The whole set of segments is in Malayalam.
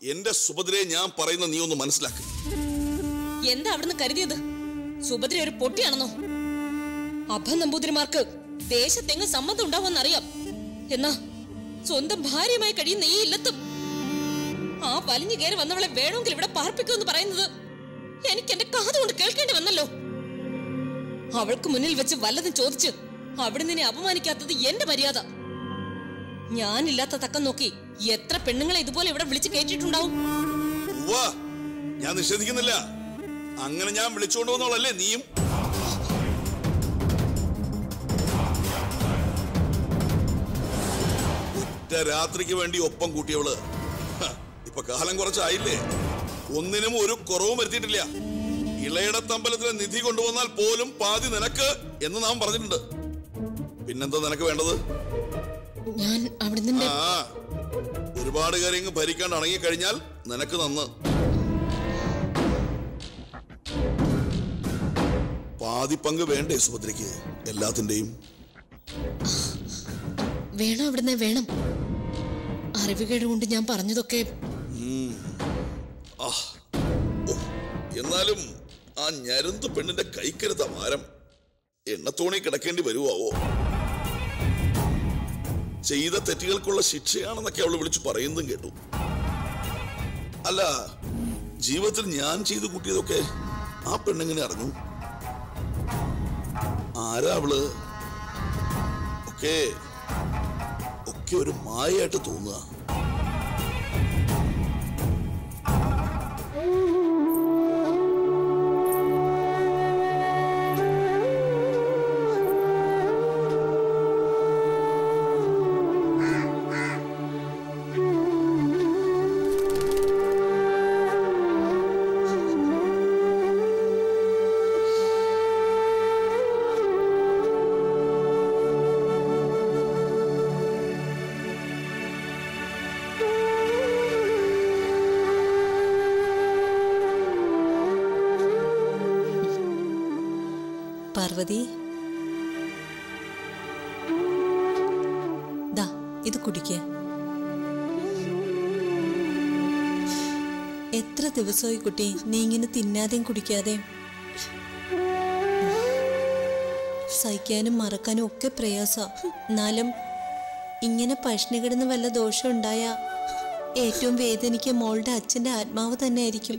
എന്റെ സുഭദ്രയെ ഞാൻ പറയുന്ന നീ ഒന്ന് മനസ്സിലാക്ക് എന്താ അവിടുന്ന് കരുതിയത് സുഭദ്ര ഒരു പൊട്ടിയാണെന്നോ അഭ നമ്പൂതിരിമാർക്ക് ദേശത്തെങ്ങ് സമ്മതം ഉണ്ടാവുമെന്നറിയാം എന്നാ സ്വന്തം ഭാര്യയുമായി കഴിയുന്ന ഈ ഇല്ലത്തും ആ വലിഞ്ഞു കയറി വന്നവളെ വേണമെങ്കിൽ ഇവിടെ പാർപ്പിക്കുമെന്ന് പറയുന്നത് എനിക്ക് എന്റെ കാതുകൊണ്ട് കേൾക്കേണ്ടി വന്നല്ലോ അവൾക്ക് മുന്നിൽ വെച്ച് വല്ലതും ചോദിച്ച് അവിടെ നിന്നെ അപമാനിക്കാത്തത് എന്റെ മര്യാദ ഞാനില്ലാത്ത തക്കം നോക്കി എത്ര പെണ്ണുങ്ങളെ ഇതുപോലെ ഇവിടെ വിളിച്ചു കയറ്റിയിട്ടുണ്ടാവും ഉവ്വ ഞാൻ നിഷേധിക്കുന്നില്ല അങ്ങനെ ഞാൻ വിളിച്ചുകൊണ്ട് വന്നവളല്ലേ നീയും ഒറ്റ രാത്രിക്ക് വേണ്ടി ഒപ്പം കൂട്ടിയവള് ഹ, ഇപ്പൊ കാലം കുറച്ചായില്ലേ ഒന്നിനും ഒരു കുറവും വരുത്തിയിട്ടില്ല ഇളയിടത്തമ്പലത്തിലെ നിധി കൊണ്ടുവന്നാൽ പോലും പാതി നിനക്ക് എന്ന് നാം പറഞ്ഞിട്ടുണ്ട് പിന്നെന്താ നിനക്ക് വേണ്ടത് ഞാൻ അവിടെ നിന്റെ ആ ഒരുപാട് കാര്യങ്ങൾ ഭരിക്കാണ്ട് അണങ്ങി കഴിഞ്ഞാൽ നിനക്ക് നന്ന് പാതി പങ്ക് വേണ്ടേ സുഭദ്രയ്ക്ക് എല്ലാത്തിന്റെയും വേണം അവിടുന്ന് വേണം അറിവുകേട് കൊണ്ട് ഞാൻ പറഞ്ഞതൊക്കെ ആ ഓ, എന്നാലും ആ ഞരുന്ത് പെണ്ണിന്റെ കൈക്കരുത്ത ഭാരം എണ്ണത്തോണി കിടക്കേണ്ടി വരുവാവോ ചെയ്ത തെറ്റുകൾക്കുള്ള ശിക്ഷയാണെന്നൊക്കെ അവള് വിളിച്ചു പറയുന്നതും കേട്ടു അല്ല ജീവിതത്തിൽ ഞാൻ ചെയ്തു കൂട്ടിയതൊക്കെ ആ പെണ്ണെങ്ങനെ അറിഞ്ഞു ആരാ അവള് ഒക്കെ ഒക്കെ ഒരു മായയായിട്ട് തോന്നുക പാർവതി ദാ ഇത് കുടിക്കുക എത്ര ദിവസമായി കുട്ടി നീ ഇങ്ങനെ തിന്നാതെയും കുടിക്കാതെയും സഹിക്കാനും മറക്കാനും ഒക്കെ പ്രയാസ എന്നാലും ഇങ്ങനെ പഷ്ണി കിടന്ന് വല്ല ദോഷം ഉണ്ടായ ഏറ്റവും വേദനിക്കുക മോളുടെ അച്ഛന്റെ ആത്മാവ് തന്നെ ആയിരിക്കും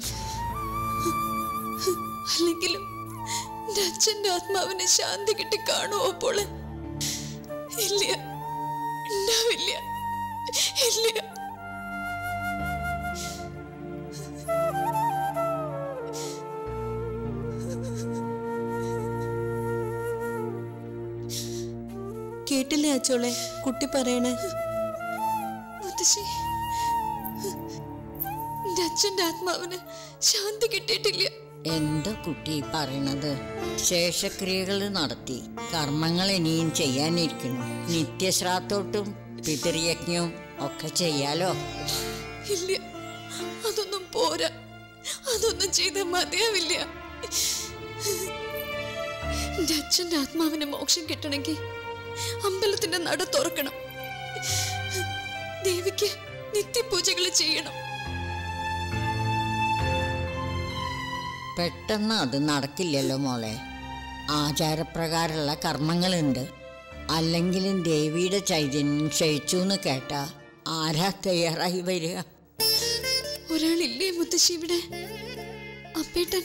അല്ലെങ്കിലും എന്റെ അച്ഛന്റെ ആത്മാവിന് ശാന്തി കിട്ടി കാണുമോ അപ്പോൾ ഇല്ല ഉണ്ടാവില്ല ഇല്ല കേട്ടില്ലേ അച്ചോളെ കുട്ടി പറയണേ മുത്തശ്ശി എന്റെ അച്ഛന്റെ ആത്മാവിന് ശാന്തി കിട്ടിയിട്ടില്ല എന്താ കുട്ടി പറയണത് ശേഷക്രിയകൾ നടത്തി കർമ്മങ്ങൾ ഇനിയും ചെയ്യാനിരിക്കുന്നു നിത്യശ്രാത്തോട്ടും പിതൃയജ്ഞവും ഒക്കെ ചെയ്യാലോ ഇല്ല അതൊന്നും പോരാ അതൊന്നും ചെയ്ത മതിയാവില്ല എന്റെ അച്ഛന്റെ ആത്മാവിന് മോക്ഷം കിട്ടണമെങ്കിൽ അമ്പലത്തിന്റെ നട തുറക്കണം ദേവിക്ക് നിത്യപൂജകൾ ചെയ്യണം പെട്ടെന്ന് അത് നടക്കില്ലല്ലോ മോളെ ആചാരപ്രകാരമുള്ള കർമ്മങ്ങളുണ്ട് അല്ലെങ്കിലും ദേവിയുടെ ചൈതന്യം ക്ഷയിച്ചു എന്ന് കേട്ടാ ആരാ തയ്യാറായി വരിക ഒരാളില്ലേ മുത്തശ്ശി ഇവിടെ അപ്പേട്ടൻ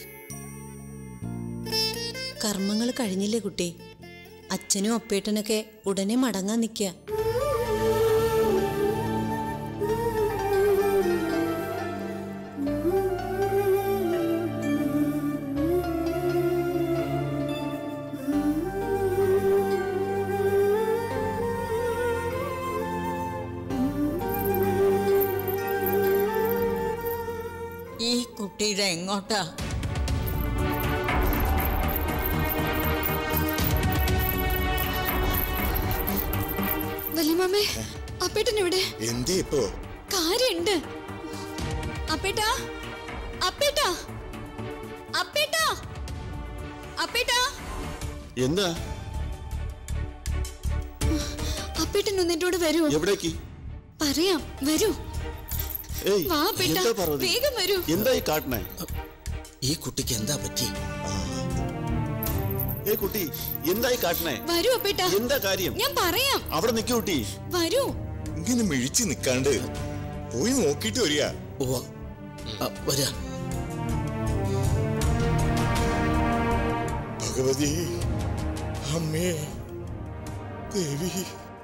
കർമ്മങ്ങൾ കഴിഞ്ഞില്ലേ കുട്ടി അച്ഛനും അപ്പേട്ടനൊക്കെ ഉടനെ മടങ്ങാൻ നിൽക്കുക ഈ കുട്ടി ഇത് എങ്ങോട്ടാ വല്യമാമേ അപ്പേട്ടൻ ഇവിടെ എന്തേ ഇപ്പോ കാര്യണ്ട് അപ്പേട്ടാ അപ്പേട്ടാ അപ്പേട്ടാ അപ്പേട്ടാ എന്താ അപ്പേട്ടൻ ഒന്ന് എന്നോട് വരൂ എവിടേക്ക് പറയാം വരൂ ഏയ് വാ ബേട്ട എന്താ പാർവതി വേഗം വരൂ എന്താ ഈ കാട്ടണേ ഈ കുട്ടിക്ക് എന്താ പറ്റി ഏ കുട്ടി എന്താ ഈ കാട്ടണേ വരൂ അപ്പേട്ട എന്താ കാര്യം ഞാൻ പറയാം അവിടെ നിൽക്കൂ കുട്ടി വരൂ ഇങ്ങനെ മിഴിച്ചു നിക്കാണ്ട് പോയി നോക്കിട്ട് വരിക ഉവ്വ. ആ, വരാ ഭഗവതി അമ്മേ ദേവി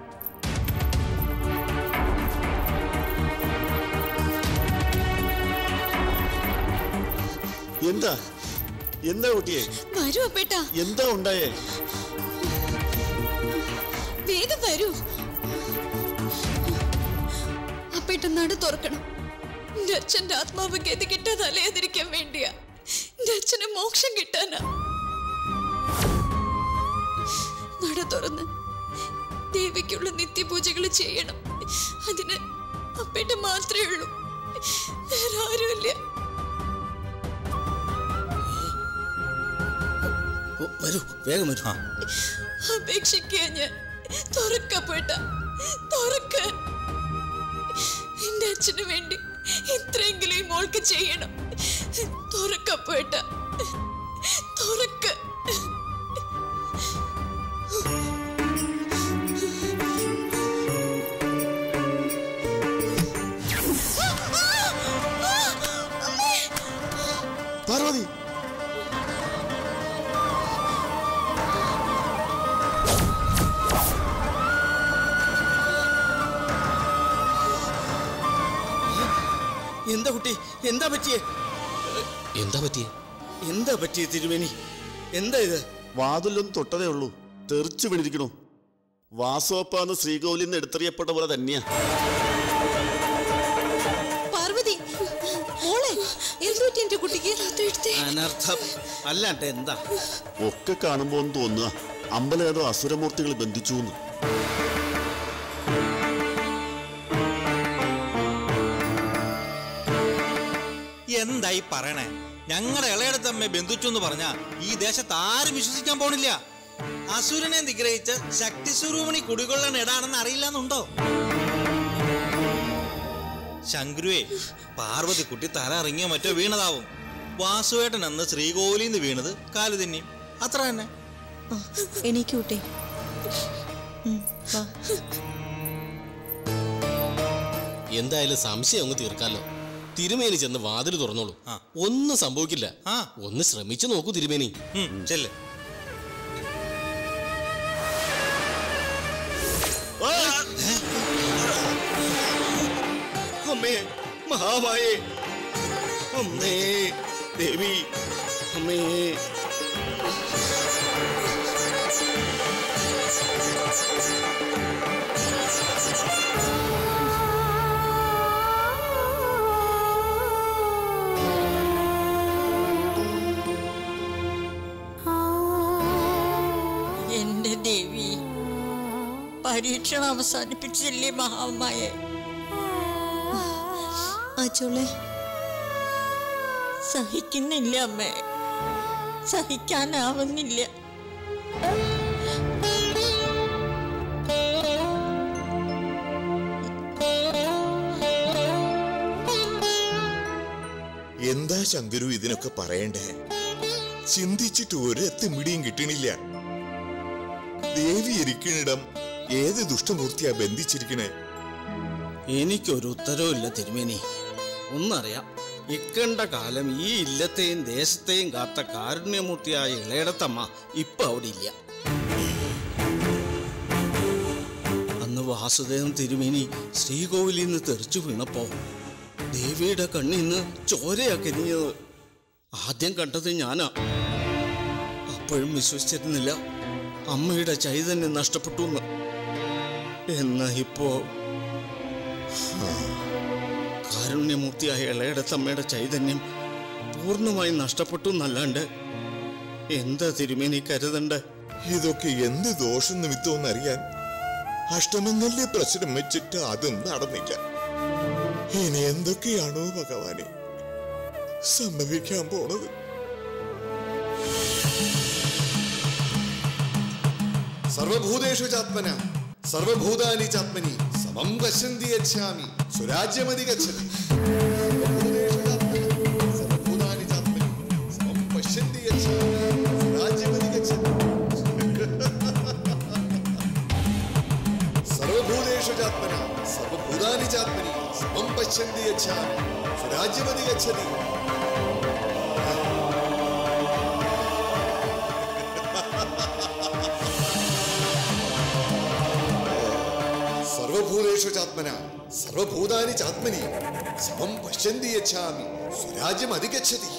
എന്താ എന്താ കുട്ടിയെ വരൂ അപ്പേട്ട എന്താ ഉണ്ടായേ വേഗം വരൂ അപ്പേട്ട നട തുറക്കണം എന്റെ അച്ഛന്റെ ആത്മാവ് ഗതി കിട്ടാതെ അലയാതിരിക്കാൻ വേണ്ടിയാ എന്റെ അച്ഛന് മോക്ഷം കിട്ടാനാ നട തുറന്ന് ദേവിക്കുള്ള നിത്യപൂജകൾ ചെയ്യണം അതിന് അപ്പേട്ട മാത്രമേ ഉള്ളൂ വേറെ ആരുമില്ല ഓ, വരൂ വേഗം വരൂ അപേക്ഷിക്കുക ഞാൻ തുറക്കപ്പെട്ട തുറക്ക എന്റെ അച്ഛന് വേണ്ടി ഇത്രയെങ്കിലും ഈ മോൾക്ക് ചെയ്യണം തുറക്കപ്പെട്ട തുറക്ക പാർവതി എന്താ കുട്ടി എന്താ പറ്റിയേ എന്താ പറ്റിയേ എന്താ പറ്റിയേ തിരുവേനി എന്താ ഇത് വാതിലൊന്നും തൊട്ടതേ ഉള്ളൂ തെറിച്ചു വീണിരിക്കണു വാസോപ്പാന്ന് ശ്രീകോവിലിൽ നിന്ന് എടുത്തെറിയപ്പെട്ട പോലെ തന്നെയാ പാർവതി മോളെ എന്തുപറ്റി എന്റെ കുട്ടിക്ക് അനർത്ഥം അല്ലാണ്ട് എന്താ ഒക്കെ കാണുമ്പോ ഒന്ന് തോന്നുക അമ്പലം ഏതോ അസുരമൂർത്തികൾ ബന്ധിച്ചു എന്ന് എന്തായി പറയണേ ഞങ്ങളുടെ ഇളയടത്തമ്മയെ ബന്ധിച്ചു എന്ന് പറഞ്ഞാ ഈ ദേശത്ത് ആരും വിശ്വസിക്കാൻ പോണില്ല അസുരനെ നിഗ്രഹിച്ച് ശക്തി സ്വരൂപണി കുടികൊള്ളാൻ ഇടാണെന്ന് അറിയില്ലെന്നുണ്ടോ ശങ്കുരുവേ പാർവതി കുട്ടി തല ഇറങ്ങിയോ മറ്റോ വീണതാവും വാസുവേട്ടൻ അന്ന് ശ്രീകോവിലിൽ നിന്ന് വീണത് കാല് തിന്നി അത്ര തന്നെ എണീക്കൂട്ടെ വാ എന്തായാലും സംശയം അങ്ങ് തീർക്കാലോ തിരുമേനി ചെന്ന് വാതിൽ തുറന്നോളൂ ആ. ഒന്നും സംഭവിക്കില്ല ആ. ഒന്ന് ശ്രമിച്ചു നോക്കൂ തിരുമേനി ഉം, ചെല്ല് അമ്മേ മഹാമായേ അമ്മേ ദേവി അമ്മേ എന്റെ ദേവി പരീക്ഷണം അവസാനിപ്പിച്ചില്ലേ മഹാമായെ ആച്ചോളെ സഹിക്കുന്നില്ല അമ്മേ സഹിക്കാനാവുന്നില്ല എന്താ ശങ്കരു ഇതിനൊക്കെ പറയണ്ടേ ചിന്തിച്ചിട്ട് ഒരെത്തും മിടിയും കിട്ടണില്ല ദേവി ഇരിക്കണിടം ഏത് ദുഷ്ടമൂർത്തിയാ ബന്ധിച്ചിരിക്കണേ എനിക്കൊരു ഉത്തരവില്ല തിരുമേനി ഒന്നറിയാം ഇക്കണ്ട കാലം ഈ ഇല്ലത്തെയും ദേശത്തെയും കാത്ത കാരുണ്യമൂർത്തിയായ ഇളയടത്തമ്മ ഇപ്പൊ അവിടെ ഇല്ല അന്ന് വാസുദേവൻ തിരുമേനി ശ്രീകോവിലിൽ നിന്ന് തെറിച്ചു വീണപ്പോ ദേവിയുടെ കണ്ണിൽ നിന്ന് ചോരയാ കരിഞ്ഞത് ആദ്യം കണ്ടത് ഞാനാ അപ്പോഴും വിശ്വസിച്ചിരുന്നില്ല അമ്മയുടെ ചൈതന്യം നഷ്ടപ്പെട്ടു എന്ന് എന്നാ ഇപ്പോ കാരുണ്യമൂർത്തിയായ ഇളയടത്തമ്മയുടെ ചൈതന്യം പൂർണ്ണമായി നഷ്ടപ്പെട്ടു എന്നല്ലാണ്ട് എന്താ തിരുമേനി കരുതണ്ടേ ഇതൊക്കെ എന്ത് ദോഷം നിമിത്തമെന്നറിയാൻ അഷ്ടമംഗല്യ പ്രശ്നം വെച്ചിട്ട് അതും നടന്നില്ല ഇനി എന്തൊക്കെയാണോ ഭഗവാനെ സംഭവിക്കാൻ പോണത് സർവഭൂതേഷു ചാത്മന സർവഭൂതാനി ചാത്മനി സമ സമം പശ്യന്തി യച്ഛാമി സ്വരാജ്യമതി ഗച്ഛതി സർവഭൂതാനി ചാത്മനി സമം പശ്യന്തി യച്ഛാമി സ്വരാജ്യമതി ഗച്ഛതി സർവഭൂതേഷു ചാത്മന സർവഭൂതാനി ചാത്മനി സമം പശ്യന്തി യച്ഛാമി സ്വരാജ്യമതി ഗച്ഛതി സർവഭൂതേഷു ചാത്മന സർവഭൂതാനി ചാത്മനി സമം പശ്യന്തി യച്ഛാമി സ്വരാജ്യം അധിഗച്ഛതി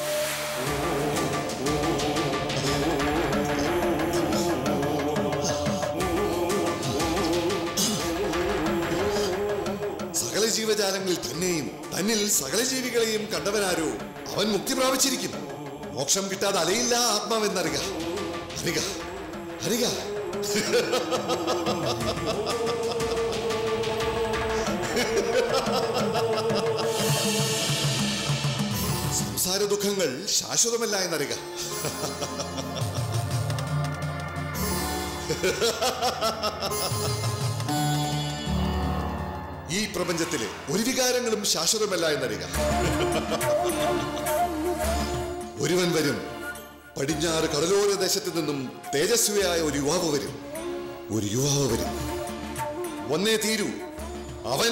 സകല ജീവജാലങ്ങളിൽ തന്നെയും തന്നിൽ സകല ജീവികളെയും കണ്ടവനാരോ അവൻ മുക്തി പ്രാപിച്ചിരിക്കുന്നു മോക്ഷം കിട്ടാതെ അലയില്ല ആത്മാവെന്നറിക അറിക അറിക സംസാര ദുഃഖങ്ങൾ ശാശ്വതമല്ല എന്നറിക ഈ പ്രപഞ്ചത്തിലെ ഒരു വികാരങ്ങളും ശാശ്വതമല്ല എന്നറിക ഒരുവൻ വരും പടിഞ്ഞാറ് കടലോര ദേശത്ത് നിന്നും തേജസ്വിയായ ഒരു യുവാവ് വരും ഒരു യുവാവ് വരും ഒന്നേ തീരൂ അവൻ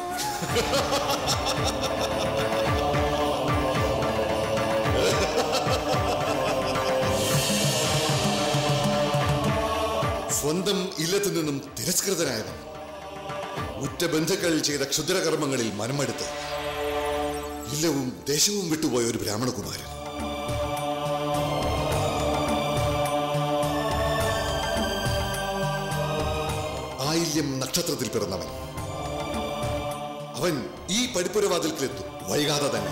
സ്വന്തം ഇല്ലത്തു നിന്നും തിരസ്കൃതനായവൻ ഉറ്റ ബന്ധുക്കൾ ചെയ്ത ക്ഷുദ്രകർമ്മങ്ങളിൽ മനമെടുത്ത് ഇല്ലവും ദേശവും വിട്ടുപോയ ഒരു ബ്രാഹ്മണകുമാരൻ ആയില്യം നക്ഷത്രത്തിൽ പിറന്നവൻ അവൻ ഈ പടിപ്പുരവാതിൽക്കിലെത്തും വൈകാതെ തന്നെ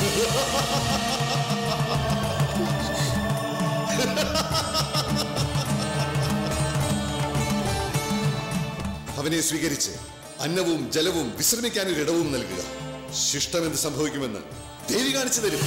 അവനെ സ്വീകരിച്ച് അന്നവും ജലവും വിശ്രമിക്കാൻ ഒരു ഇടവും നൽകുക ശിഷ്ടം എന്ത് സംഭവിക്കുമെന്ന് ദേവി കാണിച്ചു തരും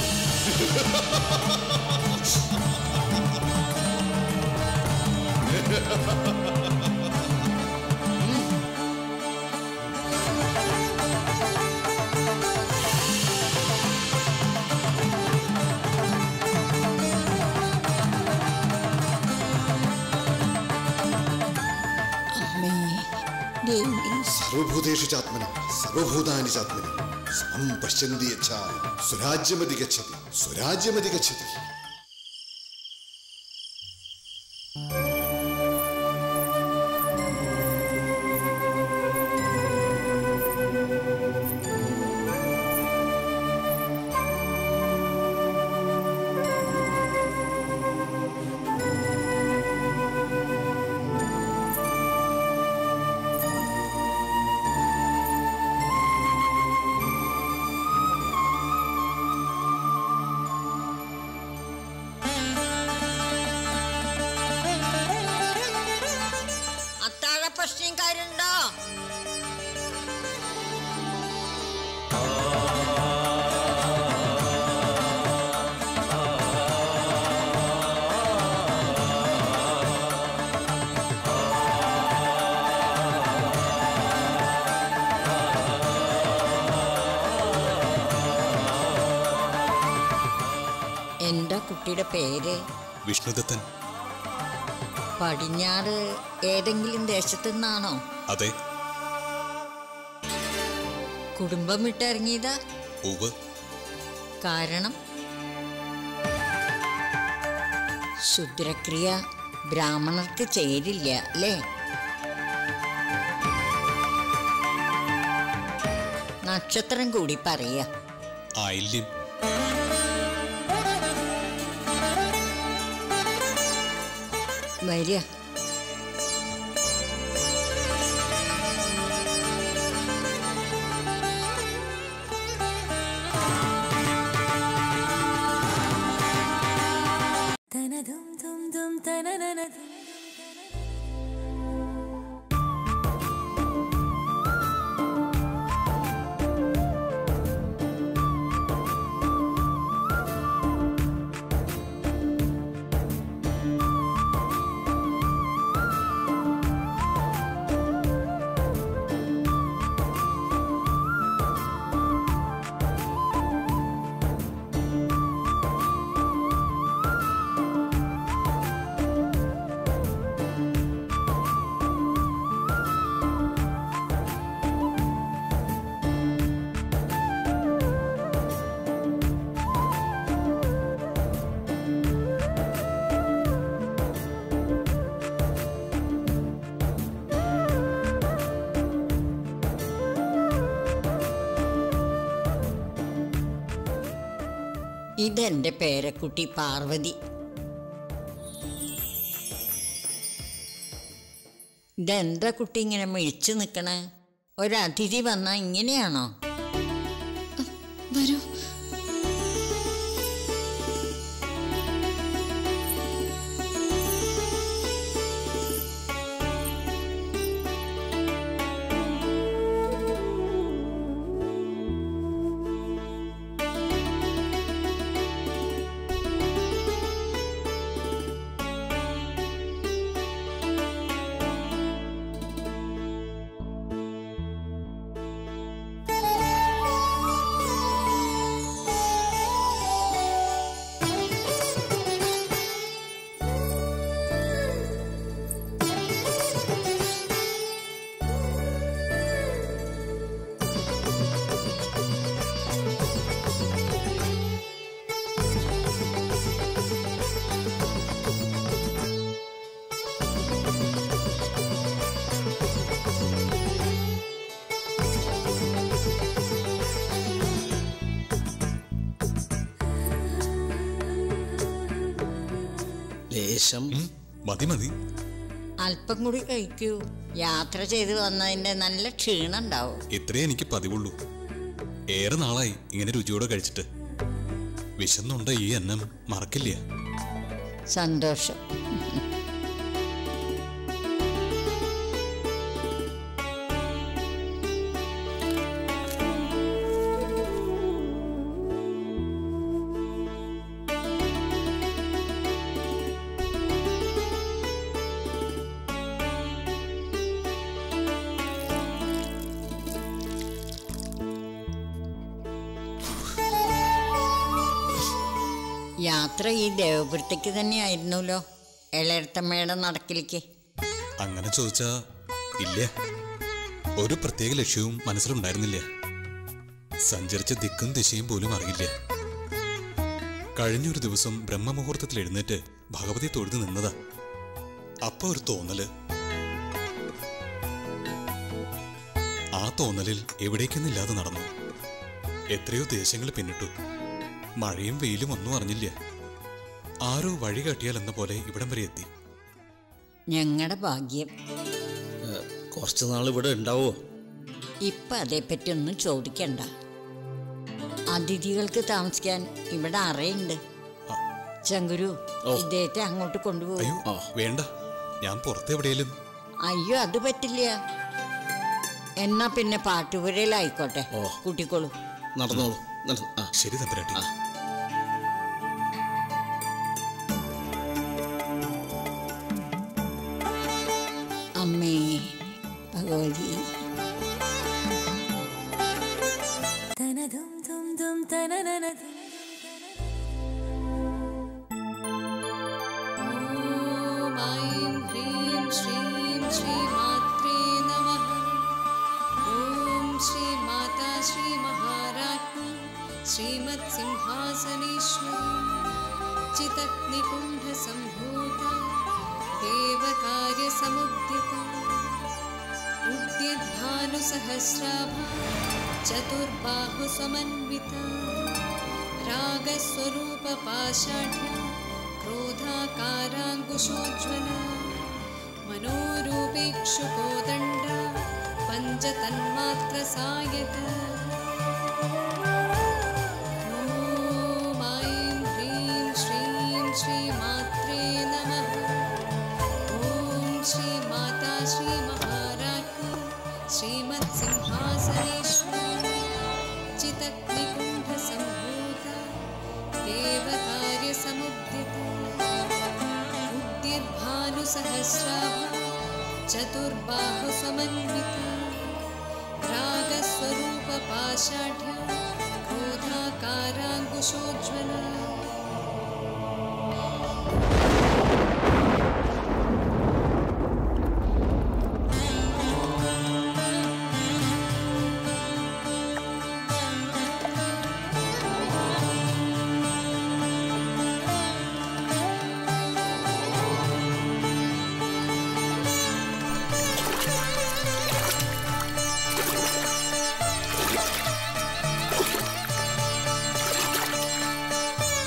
അമ്മേ ദേവി സർവഭൂതേഷു ചാത്മന സർവഭൂതാനി ചാത്മനി സമം പശ്യന്തി യച്ഛാമി സ്വരാജ്യമതി ഗച്ഛതി സ്വരാജ്യമതി ഗച്ഛതി അത്താഴ പ്രശ്നക്കാരുണ്ടോ എന്താ കുട്ടിയുടെ പേര് വിഷ്ണുദത്തൻ പടിഞ്ഞാറ് ഏതെങ്കിലും ദേശത്തു നിന്നാണോ അതെ കുടുംബം വിട്ടിറങ്ങിയതാ ഉവ് കാരണം ശുദ്രക്രിയ ബ്രാഹ്മണർക്ക് ചേരില്ല അല്ലേ നക്ഷത്രം കൂടി പറയാ ആയില്യം വരിക ഇതെന്റെ പേരക്കുട്ടി പാർവതി ഇതെന്താ കുട്ടി ഇങ്ങനെ മിഴിച്ചു നിൽക്കണേ ഒരതിഥി വന്നാ ഇങ്ങനെയാണോ വരൂ ലേശം ഉം, മതി മതി അല്പം കൂടി കഴിക്കൂ യാത്ര ചെയ്ത് വന്നതിന്റെ നല്ല ക്ഷീണം ഉണ്ടാവും ഇത്രേ എനിക്ക് പതിവുള്ളൂ ഏറെ നാളായി ഇങ്ങനെ രുചിയോടെ കഴിച്ചിട്ട് വിശന്നുണ്ട ഈ അന്നം മറക്കില്ല സന്തോഷം യാത്ര ഈ ദേവപുരത്തേക്ക് തന്നെയായിരുന്നല്ലോ ഇളയത്തമ്മയുടെ നടക്കിലേക്ക് അങ്ങനെ ചോദിച്ചാ ഇല്ല ഒരു പ്രത്യേക ലക്ഷ്യവും മനസ്സിലുണ്ടായിരുന്നില്ല സഞ്ചരിച്ച ദിക്കും ദിശയും പോലും അറിയില്ല കഴിഞ്ഞൊരു ദിവസം ബ്രഹ്മമുഹൂർത്തത്തിൽ എഴുന്നേറ്റ് ഭഗവതി തൊഴുതു നിന്നതാ അപ്പൊ ഒരു തോന്നല് ആ തോന്നലിൽ എവിടേക്കെന്നില്ലാതെ നടന്നു എത്രയോ ദേശങ്ങൾ പിന്നിട്ടു മഴയും വെയിലും ഒന്നും അറിഞ്ഞില്ല ആരോ വഴി കാട്ടിയാൽ എന്ന പോലെ ഇവിടം വരെ എത്തി ഞങ്ങളുടെ ഭാഗ്യം കുറച്ച് നാൾ ഇവിടെ ഉണ്ടാവോ ഇപ്പൊ അതേപ്പറ്റി ഒന്നും ചോദിക്കണ്ട അതിഥികൾക്ക് താമസിക്കാൻ ഇവിടെ അറയുണ്ട് ചങ്കുരു ഇദ്ദേഹത്തെ അങ്ങോട്ട് കൊണ്ടുപോകും അയ്യോ വേണ്ട ഞാൻ പുറത്തെവിടെയും അയ്യോ അത് പറ്റില്ല എന്നാ പിന്നെ പാട്ടുപുരയിലായിക്കോട്ടെ കൂട്ടിക്കോളൂ നടന്നോളൂ നട- ആ ശരി തമ്പുരാട്ടി അമ്മേ ഭഗവതി ॐ ऐं ह्रीं श्रीं श्रीमात्रे नमः ॐ श्रीमाता श्रीमहाराज्ञी श्रीमत्सिंहासनेश्वरी चितग्निकुण्डसम्भूता देवकार्यसमुद्दिता उद्यद्भानुसहस्राभा चतुर्बाहुसमन्विता रागस्वरूपपाषाढ्या क्रोधाकाराङ्कुशोज्ज्वला मनोरूपेक्षुकोदण्डा पञ्चतन्मात्रसायक ॐ ऐं ह्रीं श्रीं श्रीमात्रे नमः ॐ श्रीमाता श्रीमहाराज्ञी श्रीमत्सिंहासनेश्वरी चितग्निकुण्डसम्भूता देवकार्यसमुद्दिता उद्यद्भानुसहस्राभा चतुर्बाहुसमन्विता रागस्वरूपपाषाढ्या क्रोधाकाराङ्कुशोज्ज्वला Thank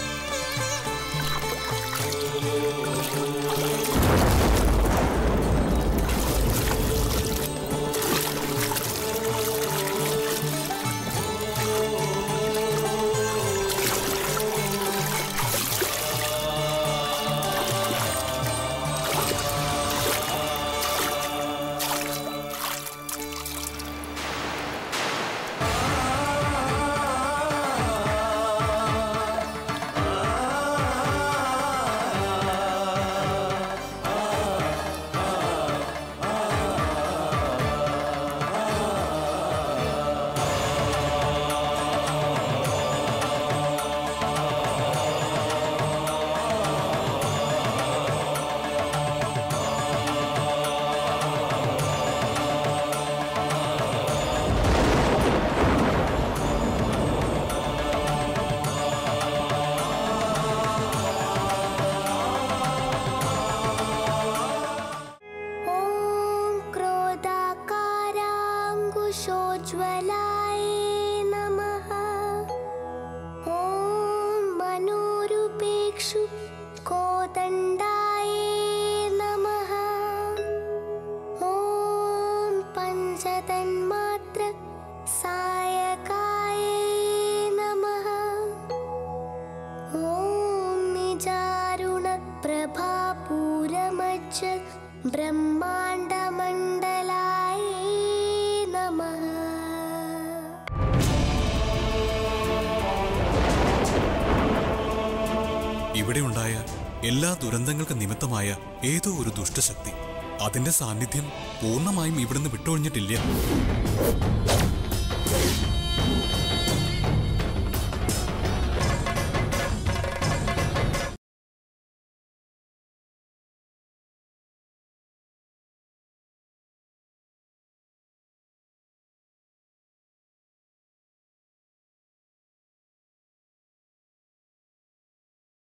കോദണ്ഡായ നമഃ ഓം പഞ്ചതന്മാത്ര സായകായ നമഃ ഓം നിജാരുണ പ്രഭാപൂരമച്ച ബ്രഹ്മാണ്ഡമണ്ഡലായ നമഃ ഇവിടെ ഉണ്ടായ എല്ലാ ദുരന്തങ്ങൾക്ക് നിമിത്തമായ ഏതോ ഒരു ദുഷ്ടശക്തി അതിന്റെ സാന്നിധ്യം പൂർണ്ണമായും ഇവിടുന്ന് വിട്ടൊഴിഞ്ഞിട്ടില്ല